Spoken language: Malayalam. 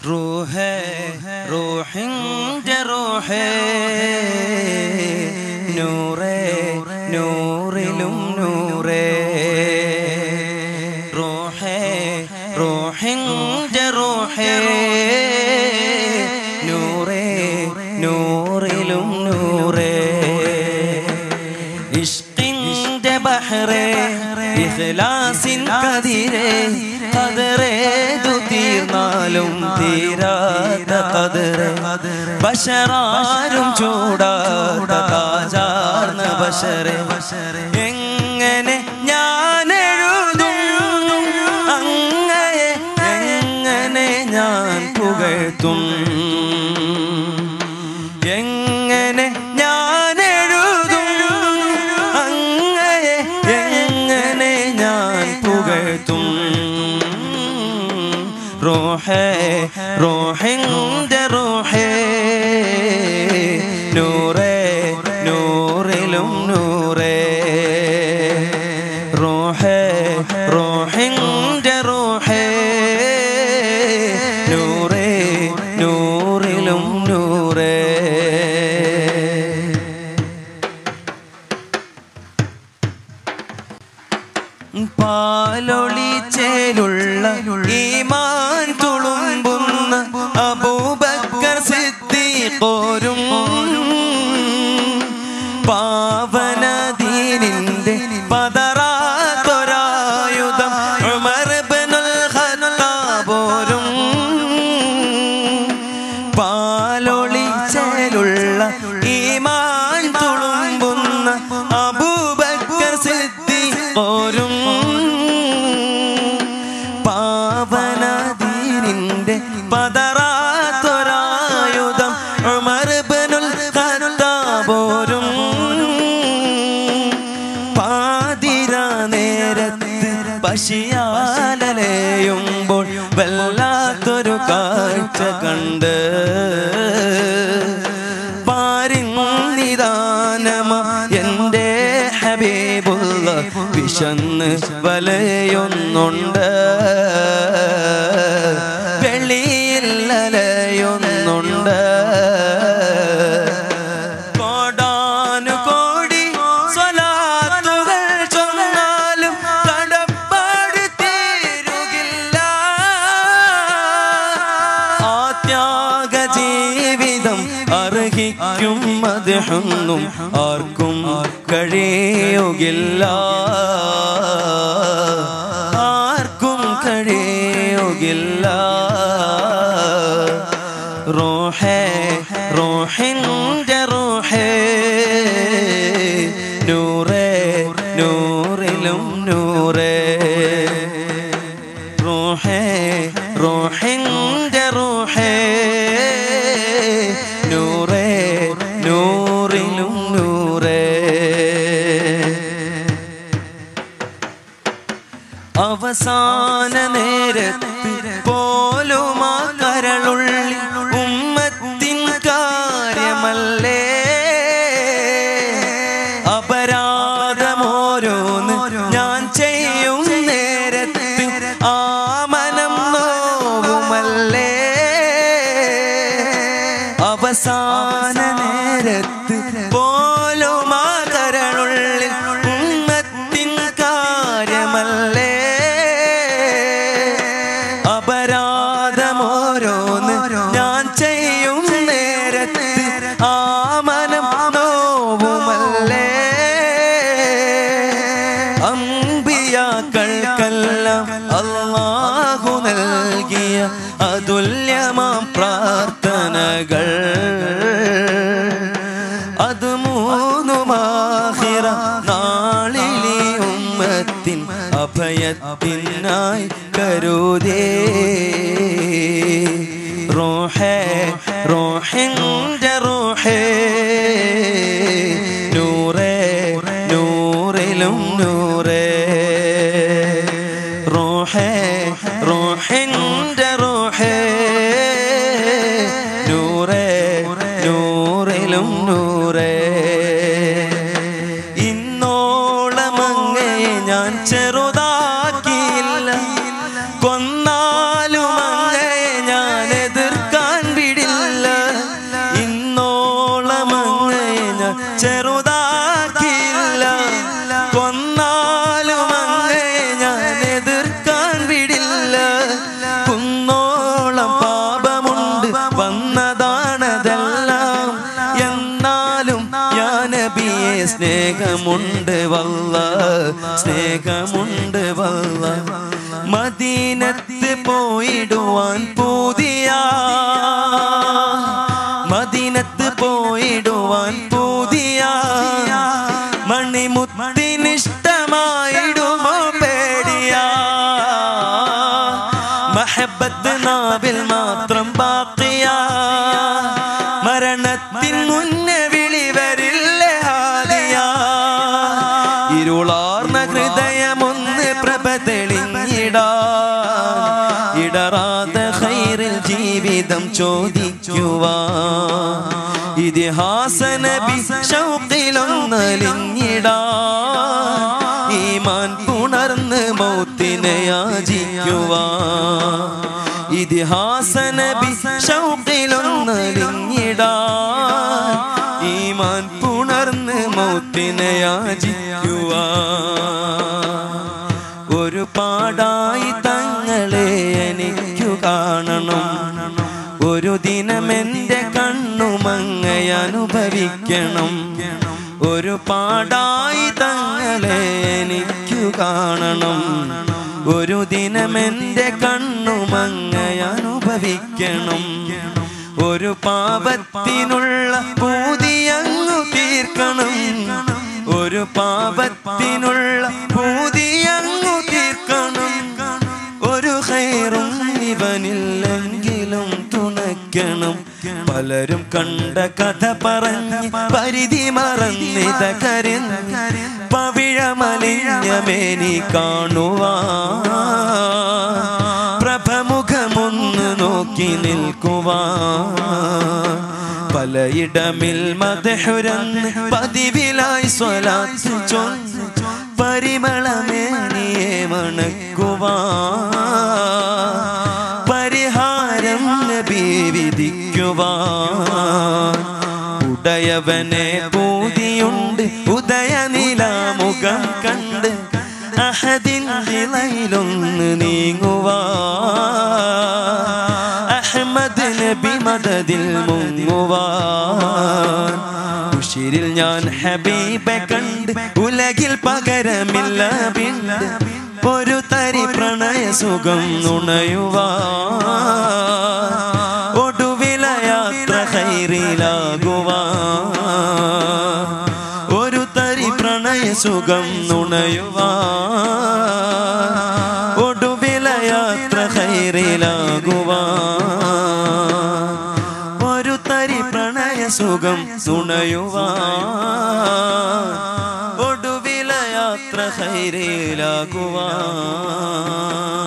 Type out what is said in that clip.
റൂഹേ റൂഹിൻ്റെ റൂഹേ നൂറേ നൂറിലും നൂറേ റൂഹേ റൂഹിൻ്റെ റൂഹേ നൂറേ നൂറിലും നൂറേ ഇഷ്കിന്റെ ബഹ്റേ ഇഖ്ലാസിൻ കതിരേ കതിറേതു തീർന്നാലും തീരാത്ത കതിരേ ബഷറാരും ചൂടാത്ത താജാർന്ന ബഷറേ എങ്ങനെ ഞാൻ എഴുതും അങ്ങയെ എങ്ങനെ ഞാൻ പുകഴ്ത്തും എങ്ങനെ ഞാൻ എഴുതും അങ്ങയെ എങ്ങനെ ഞാൻ പുകഴ്ത്തും റോഹേ റോഹിൻ്റെ റോഹേ നൂറേ നൂറിലും നൂറേ റോഹേ റോഹിൻ്റെ റോഹേ നൂറേ നൂറിലും നൂറേ പാലൊളിച്ചേലുള്ള ഈമാൻ തുളുമ്പുന്ന അബൂബക്കർ സിദ്ദീഖോരും പാവനദീനിന്റെ പതറാത്തൊരായുധം ഉമർ ഇബ്നുൽ ഖത്താബോരും പാലൊളിച്ചേലുള്ള ഈമാൻ തുളുമ്പുന്ന അബൂബക്കർ സിദ്ദീഖോരും പാവനദീനിന്റെ പതറാത്തൊരായുധം ഉമർ ഇബ്നുൽ ഖത്താബോരും പാതിര നേരത്ത് പശിയാലലയുമ്പോൾ വല്ലാത്തൊരു കാഴ്ച കണ്ട് പാരിന്നിദാനമ എൻ്റെ ഹബീബുള്ള വിശന്ന് വലയൊന്നുണ്ട് വെളിയിൽ അലയൊന്നുണ്ട് കോടാനുകോടി സ്വലാത്തുകൾ ചൊന്നാലും കടപ്പാട് തീരുകില്ല ആ ത്യാഗ ജീവിതം അർഹിക്കും മതിഹൊന്നും ആർക്കും കഴിയുകില്ല ആർക്കും കഴിയുകില്ല റോഹേ റോഹിൻ്റെ റോഹേ നൂറേ നൂറിലും നൂറേ റോഹേ റോഹിൻ്റെ റോഹേ നൂറേ നൂറിലും നൂറേ അവസാന നേരത്ത് പോലും ആ കരളുള്ളിൽ ഉമ്മത്തിൻ കാര്യമല്ലേ അപരാധമോരോന്ന് ഞാൻ ചെയ്യും നേരത്ത് ആ മനം നോവുമല്ലേ അവസാന നേരത്ത് പോലും ആ കരളുള്ളിൽ ഉമ്മത്തിൻ കാര്യമല്ലേ അപരാധമോരോന്ന് ഞാൻ ചെയ്യും നേരത്ത് ആ മനം നോവുമല്ലേ അമ്പിയാക്കൾക്കെല്ലാം അള്ളാഹു നൽകിയ അതുല്യമാം പ്രാർത്ഥനകൾ അത് മൂന്നുമാഹിറ നാളിലെ ഉമ്മത്തിൻ അഭയത്തിനായി കരുതേ റോഹേ റോഹിൻ്റെ റോഹേ നൂറേ നൂറിലും നൂറേ റോഹേ റോഹിൻ്റെ റോഹേ നൂറേ നൂറിലും നൂറേ ഇന്നോളമങ്ങയെ ഞാൻ ചെറുതാക്കിയില്ല കൊന്നാലും അങ്ങയെ ഞാൻ സ്നേഹമുണ്ട് വല്ല സ്നേഹമുണ്ട് വല്ല മദീനത്ത് പോയിടുവാൻ പൂതിയ മദീനത്ത് പോയിടുവാൻ പൂതിയ മണിമുത്തിനിഷ്ടമായിടുമോ പേടിയ മഹബത്ത് നാവിൽ മാത്രം ബാക്കിയ മരണത്തിൻ മുന്നേ വിളി വരില്ലേ ഹാദിയ ഇരുളാർന്ന ഹൃദയമൊന്ന് പ്രഭ തെളിഞ്ഞിടാ ഇടറാതെ ഖൈറിൽ ജീവിതം ചോദിക്കുവാ ഇതിഹാസ നബി ഷൗക്കിലൊന്നലിഞ്ഞിടാ ഈമാൻ പുണർന്ന് മൗത്തിനെ യാചിക്കുവാ ഇതിഹാസ നബി ഷൗക്കിലൊന്നലിഞ്ഞിടാ ഈമാൻ പുണർന്ന് മൗത്തിനെ യാചിക്കുവാ ഒരു പാടായി തങ്ങളെ എനിക്കു കാണണം ഒരു ദിനം എൻ്റെ കണ്ണുമങ്ങ അനുഭവിക്കണം ഒരു പാടായി തങ്ങളെ എനിക്കു കാണണം ഒരു ദിനം എൻ്റെ കണ്ണുമങ്ങ അനുഭവിക്കണം ഒരു പാപത്തിനുള്ള പൂതിയങ്ങു തീർക്കണം ഒരു പാപത്തിനുള്ള പൂതിയങ്ങു തീർക്കണം ഒരു ഹൈറും ഇവനില്ലെങ്കിലും തുണയ്ക്കണം പലരും കണ്ട കഥ പറഞ്ഞ് പരിധി മറന്നിത കരഞ്ഞ് പവിഴമലിഞ്ഞ മേനി കാണുവാ പ്രഭമുഖമൊന്ന് നോക്കി നിൽക്കുവാ പലയിടമിൽ മതഹുരന്ന് പതിവിലായി സ്വലാത്ത് ചൊന്ന് പരിമളമേനിയെ മണക്കുവാ പരിഹാരം നബി വിധിക്കുവാ ഉടയവനെ പൂതിയുണ്ട് ഉദയനിലാമുഖം കണ്ട് അഹദിൻ നിലയിലൊന്ന് നീങ്ങുവാ അഹമ്മദ് നബി മദതിൽ മുങ്ങുവാൻ ഉഷിരിൽ ഞാൻ ഹബീബെ കണ്ട് ഉലകിൽ പകരമില്ല പിണ്ട് ഒരു തരി പ്രണയ സുഖം നുണയുവാ ഒടുവില യാത്ര ഹൈറിലാകുവാ ഒരു തരി പ്രണയ സുഖം നുണയുവാ ഒടുവില യാത്ര ഹൈറിലാകുവാ ഒരു തരി പ്രണയ സുഖം തുണയുവാ ഒടുവില യാത്ര ഹൈറിലാകുവാ